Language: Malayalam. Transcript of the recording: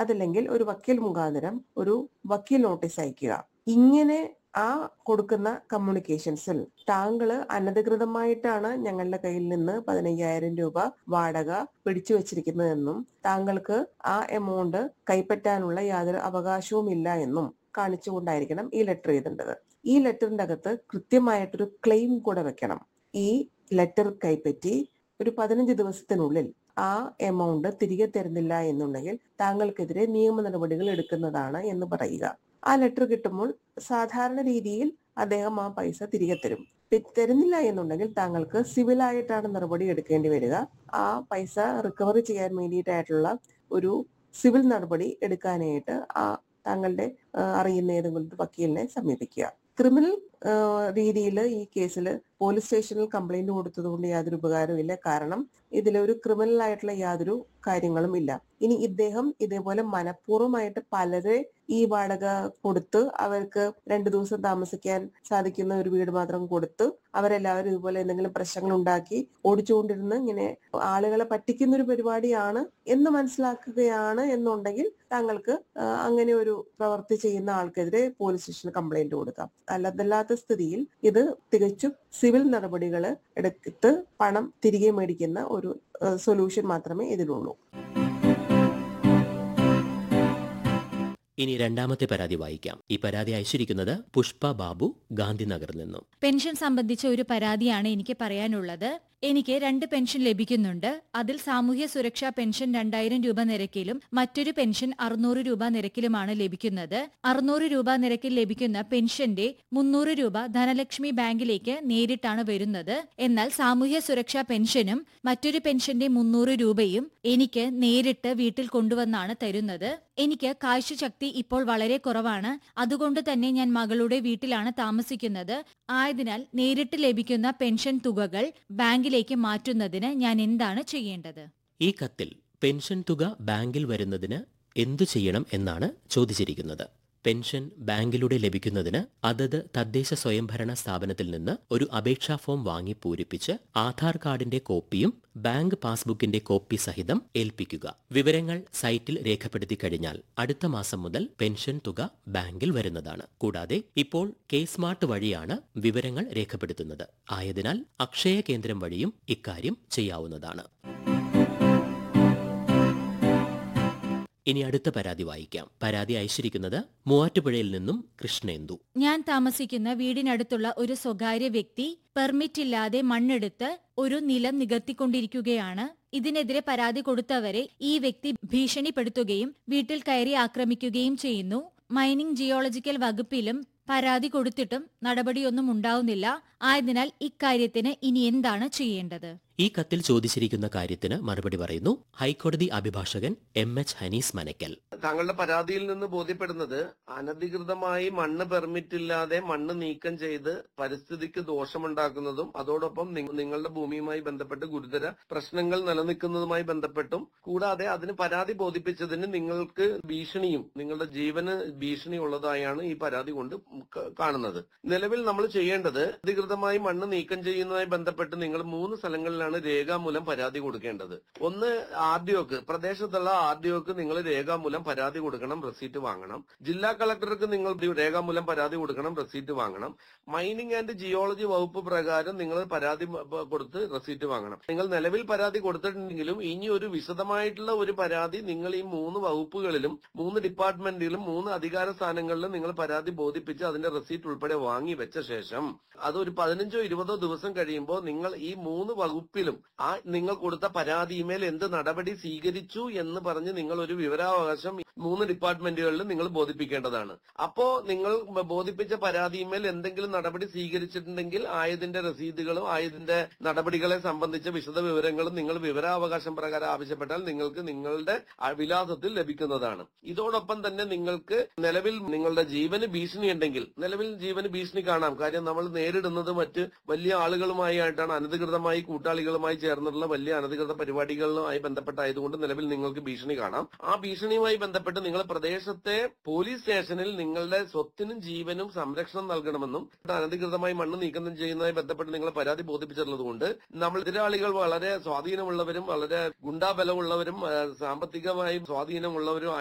അതല്ലെങ്കിൽ ഒരു വക്കീൽ മുഖാന്തരം ഒരു വക്കീൽ നോട്ടീസ് അയക്കുക ഇങ്ങനെ ആ കൊടുക്കുന്ന കമ്മ്യൂണിക്കേഷൻസിൽ താങ്കള് അനധികൃതമായിട്ടാണ് ഞങ്ങളുടെ കയ്യിൽ നിന്ന് പതിനയ്യായിരം രൂപ വാടക പിടിച്ചു വച്ചിരിക്കുന്നതെന്നും താങ്കൾക്ക് ആ എമൗണ്ട് കൈപ്പറ്റാനുള്ള യാതൊരു അവകാശവും ഇല്ല എന്നും കാണിച്ചുകൊണ്ടായിരിക്കണം ഈ ലെറ്റർ എഴുതേണ്ടത് ഈ ലെറ്ററിന്റെ അകത്ത് കൃത്യമായിട്ടൊരു ക്ലെയിം കൂടെ വെക്കണം ഈ ലെറ്റർ കൈപ്പറ്റി ഒരു പതിനഞ്ച് ദിവസത്തിനുള്ളിൽ ആ എമൗണ്ട് തിരികെ തരുന്നില്ല എന്നുണ്ടെങ്കിൽ താങ്കൾക്കെതിരെ നിയമ നടപടികൾ എടുക്കുന്നതാണ് എന്ന് പറയുക ആ ലെറ്റർ കിട്ടുമ്പോൾ സാധാരണ രീതിയിൽ അദ്ദേഹം ആ പൈസ തിരികെ തരും പി- തരുന്നില്ല എന്നുണ്ടെങ്കിൽ താങ്കൾക്ക് സിവിലായിട്ടാണ് നടപടി എടുക്കേണ്ടി വരിക ആ പൈസ റിക്കവറി ചെയ്യാൻ വേണ്ടിയിട്ടായിട്ടുള്ള ഒരു സിവിൽ നടപടി എടുക്കാനായിട്ട് ആ താങ്കളുടെ ആ, അറിയുന്ന ഏതെങ്കിലും ഒരു വക്കീലിനെ സമീപിക്കുക ക്രിമിനൽ രീതിയിൽ ഈ കേസിൽ പോലീസ് സ്റ്റേഷനിൽ കംപ്ലൈന്റ് കൊടുത്തതുകൊണ്ട് യാതൊരു ഉപകാരമില്ല കാരണം ഇതിലൊരു ക്രിമിനൽ ആയിട്ടുള്ള യാതൊരു കാര്യങ്ങളും ഇല്ല ഇനി ഇദ്ദേഹം ഇതേപോലെ മനഃപൂർവ്വമായിട്ട് പലരെ ഈ വാടക കൊടുത്ത് അവർക്ക് രണ്ടു ദിവസം താമസിക്കാൻ സാധിക്കുന്ന ഒരു വീട് മാത്രം കൊടുത്ത് അവരെല്ലാവരും ഇതുപോലെ എന്തെങ്കിലും പ്രശ്നങ്ങൾ ഉണ്ടാക്കി ഓടിച്ചുകൊണ്ടിരുന്ന് ഇങ്ങനെ ആളുകളെ പറ്റിക്കുന്ന ഒരു പരിപാടിയാണ് എന്ന് മനസ്സിലാക്കുകയാണ് എന്നുണ്ടെങ്കിൽ താങ്കൾക്ക് ആ, അങ്ങനെ ഒരു പ്രവൃത്തി ചെയ്യുന്ന ആൾക്കെതിരെ പോലീസ് സ്റ്റേഷനിൽ കംപ്ലൈന്റ് കൊടുക്കാം അല്ലാതല്ലാത്ത സ്ഥിതിയിൽ ഇത് തികച്ചും സിവിൽ നടപടികൾ എടുത്ത് പണം തിരികെ മേടിക്കുന്ന ഒരു സൊല്യൂഷൻ മാത്രമേ ഇതിലുള്ളൂ ഇനി രണ്ടാമത്തെ പരാതി വായിക്കാം ഈ പരാതി അയച്ചിരിക്കുന്നത് പുഷ്പ ബാബു ഗാന്ധിനഗറിൽ നിന്നും പെൻഷൻ സംബന്ധിച്ച ഒരു പരാതിയാണ് എനിക്ക് പറയാനുള്ളത് എനിക്ക് രണ്ട് പെൻഷൻ ലഭിക്കുന്നുണ്ട് അതിൽ സാമൂഹ്യ സുരക്ഷാ പെൻഷൻ രണ്ടായിരം രൂപ നിരക്കിലും മറ്റൊരു പെൻഷൻ അറുന്നൂറ് രൂപ നിരക്കിലുമാണ് ലഭിക്കുന്നത് അറുന്നൂറ് രൂപ നിരക്കിൽ ലഭിക്കുന്ന പെൻഷന്റെ മുന്നൂറ് രൂപ ധനലക്ഷ്മി ബാങ്കിലേക്ക് നേരിട്ടാണ് വരുന്നത് എന്നാൽ സാമൂഹ്യ സുരക്ഷാ പെൻഷനും മറ്റൊരു പെൻഷന്റെ മുന്നൂറ് രൂപയും എനിക്ക് നേരിട്ട് വീട്ടിൽ കൊണ്ടുവന്നാണ് തരുന്നത് എനിക്ക് കാഴ്ചശക്തി ഇപ്പോൾ വളരെ കുറവാണ് അതുകൊണ്ട് തന്നെ ഞാൻ മകളുടെ വീട്ടിലാണ് താമസിക്കുന്നത് ആയതിനാൽ നേരിട്ട് ലഭിക്കുന്ന പെൻഷൻ തുകകൾ ബാങ്കിലേക്ക് മാറ്റുന്നതിന് ഞാൻ എന്താണ് ചെയ്യേണ്ടത് ഈ കത്തിൽ പെൻഷൻ തുക ബാങ്കിൽ വരുന്നതിന് എന്തു ചെയ്യണം എന്നാണ് ചോദിച്ചിരിക്കുന്നത് പെൻഷൻ ബാങ്കിലൂടെ ലഭിക്കുന്നതിന് അതത് തദ്ദേശ സ്വയംഭരണ സ്ഥാപനത്തിൽ നിന്ന് ഒരു അപേക്ഷാ ഫോം വാങ്ങി പൂരിപ്പിച്ച് ആധാർ കാർഡിന്റെ കോപ്പിയും ബാങ്ക് പാസ്ബുക്കിന്റെ കോപ്പി സഹിതം ഏൽപ്പിക്കുക വിവരങ്ങൾ സൈറ്റിൽ രേഖപ്പെടുത്തി കഴിഞ്ഞാൽ അടുത്ത മാസം മുതൽ പെൻഷൻ തുക ബാങ്കിൽ വരുന്നതാണ് കൂടാതെ ഇപ്പോൾ കെ സ്മാർട്ട് വഴിയാണ് വിവരങ്ങൾ രേഖപ്പെടുത്തുന്നത് ആയതിനാൽ അക്ഷയ കേന്ദ്രം വഴിയും ഇക്കാര്യം ചെയ്യാവുന്നതാണ് ഇനി അടുത്ത പരാതി വായിക്കാം പരാതി അയച്ചിരിക്കുന്നത് മൂവാറ്റുപുഴയിൽ നിന്നും കൃഷ്ണേന്ദു ഞാൻ താമസിക്കുന്ന വീടിനടുത്തുള്ള ഒരു സ്വകാര്യ വ്യക്തി പെർമിറ്റ് ഇല്ലാതെ മണ്ണെടുത്ത് ഒരു നിലം നികത്തിക്കൊണ്ടിരിക്കുകയാണ് ഇതിനെതിരെ പരാതി കൊടുത്തവരെ ഈ വ്യക്തി ഭീഷണിപ്പെടുത്തുകയും വീട്ടിൽ കയറി ആക്രമിക്കുകയും ചെയ്യുന്നു മൈനിംഗ് ജിയോളജിക്കൽ വകുപ്പിലും പരാതി കൊടുത്തിട്ടും നടപടിയൊന്നും ഉണ്ടാവുന്നില്ല ആയതിനാൽ ഇക്കാര്യത്തിന് ഇനി എന്താണ് ചെയ്യേണ്ടത് ഈ കത്തിൽ ചോദിച്ചിരിക്കുന്ന കാര്യത്തിന് മറുപടി പറയുന്നു ഹൈക്കോടതി അഭിഭാഷകൻ എം എച്ച് ഹനീസ് മനക്കൽ താങ്കളുടെ പരാതിയിൽ നിന്ന് ബോധ്യപ്പെടുന്നത് അനധികൃതമായി മണ്ണ് പെർമിറ്റ് ഇല്ലാതെ മണ്ണ് നീക്കം ചെയ്ത് പരിസ്ഥിതിക്ക് ദോഷമുണ്ടാക്കുന്നതും അതോടൊപ്പം നി- നിങ്ങളുടെ ഭൂമിയുമായി ബന്ധപ്പെട്ട് ഗുരുതര പ്രശ്നങ്ങൾ നിലനിൽക്കുന്നതുമായി ബന്ധപ്പെട്ടും കൂടാതെ അതിന് പരാതി ബോധിപ്പിച്ചതിന് നിങ്ങൾക്ക് ഭീഷണിയും നിങ്ങളുടെ ജീവന് ഭീഷണി ഉള്ളതായാണ് ഈ പരാതി കൊണ്ട് ക- കാണുന്നത് നിലവിൽ നമ്മൾ ചെയ്യേണ്ടത് അധികൃതമായി മണ്ണ് നീക്കം ചെയ്യുന്നതുമായി ബന്ധപ്പെട്ട് നിങ്ങൾ മൂന്ന് സ്ഥലങ്ങളിലാണ് രേഖാമൂലം പരാതി കൊടുക്കേണ്ടത് ഒന്ന് ആർ ഡി ഒക്ക് പ്രദേശത്തുള്ള ആർ ഡി ഒക്ക് നിങ്ങൾ രേഖാമൂലം പരാതി കൊടുക്കണം റെസീറ്റ് വാങ്ങണം ജില്ലാ കളക്ടർക്ക് നിങ്ങൾ രേഖാമൂലം പരാതി കൊടുക്കണം റെസീറ്റ് വാങ്ങണം മൈനിങ് ആൻഡ് ജിയോളജി വകുപ്പ് പ്രകാരം നിങ്ങൾ പരാതി മ- പ- കൊടുത്ത് റെസീറ്റ് വാങ്ങണം നിങ്ങൾ നിലവിൽ പരാതി കൊടുത്തിട്ടുണ്ടെങ്കിലും ഇനി ഒരു വിശദമായിട്ടുള്ള ഒരു പരാതി നിങ്ങൾ ഈ മൂന്ന് വകുപ്പുകളിലും മൂന്ന് ഡിപ്പാർട്ട്മെന്റിലും മൂന്ന് അധികാര സ്ഥാനങ്ങളിലും നിങ്ങൾ പരാതി ബോധിപ്പിച്ച് അതിന്റെ റെസീറ്റ് ഉൾപ്പെടെ വാങ്ങി വെച്ച ശേഷം അതൊരു പതിനഞ്ചോ ഇരുപതോ ദിവസം കഴിയുമ്പോൾ നിങ്ങൾ ഈ മൂന്ന് വകുപ്പിലും ആ നിങ്ങൾ കൊടുത്ത പരാതിമേൽ എന്ത് നടപടി സ്വീകരിച്ചു എന്ന് പറഞ്ഞ് നിങ്ങൾ ഒരു വിവരാവകാശം ഈ മൂന്ന് ഡിപ്പാർട്ട്മെന്റുകളിലും നിങ്ങൾ ബോധിപ്പിക്കേണ്ടതാണ് അപ്പോ നിങ്ങൾ ബോധിപ്പിച്ച പരാതിമേൽ എന്തെങ്കിലും നടപടി സ്വീകരിച്ചിട്ടുണ്ടെങ്കിൽ ആയതിന്റെ രസീതുകളും ആയതിന്റെ നടപടികളെ സംബന്ധിച്ച വിശദ വിവരങ്ങളും നിങ്ങൾ വിവരാവകാശം പ്രകാരം ആവശ്യപ്പെട്ടാൽ നിങ്ങൾക്ക് നിങ്ങളുടെ ആ വിലാസത്തിൽ ലഭിക്കുന്നതാണ് ഇതോടൊപ്പം തന്നെ നിങ്ങൾക്ക് നിലവിൽ നിങ്ങളുടെ ജീവന് ഭീഷണി ഉണ്ടെങ്കിൽ നിലവിൽ ജീവന് ഭീഷണി കാണാം കാര്യം നമ്മൾ നേരിടുന്നത് മറ്റ് വലിയ ആളുകളുമായിട്ടാണ് അനധികൃതമായി കൂട്ടാളികളുമായി ചേർന്നിട്ടുള്ള വലിയ അനധികൃത പരിപാടികളുമായി ബന്ധപ്പെട്ടായതുകൊണ്ട് നിലവിൽ നിങ്ങൾക്ക് ഭീഷണി കാണാം ആ ഭീഷണിയുമായി ബന്ധപ്പെട്ട് നിങ്ങൾ പ്രദേശത്തെ പോലീസ് സ്റ്റേഷനിൽ നിങ്ങളുടെ സ്വത്തിനും ജീവനും സംരക്ഷണം നൽകണമെന്നും അനധികൃതമായി മണ്ണ് നീക്കം ചെയ്യുന്നതുമായി ബന്ധപ്പെട്ട് നിങ്ങൾ പരാതി ബോധിപ്പിച്ചിട്ടുള്ളതുകൊണ്ട് നമ്മൾ എതിരാളികൾ വളരെ സ്വാധീനമുള്ളവരും വളരെ ഗുണ്ടാബലമുള്ളവരും ആ, സാമ്പത്തികമായി സ്വാധീനമുള്ളവരും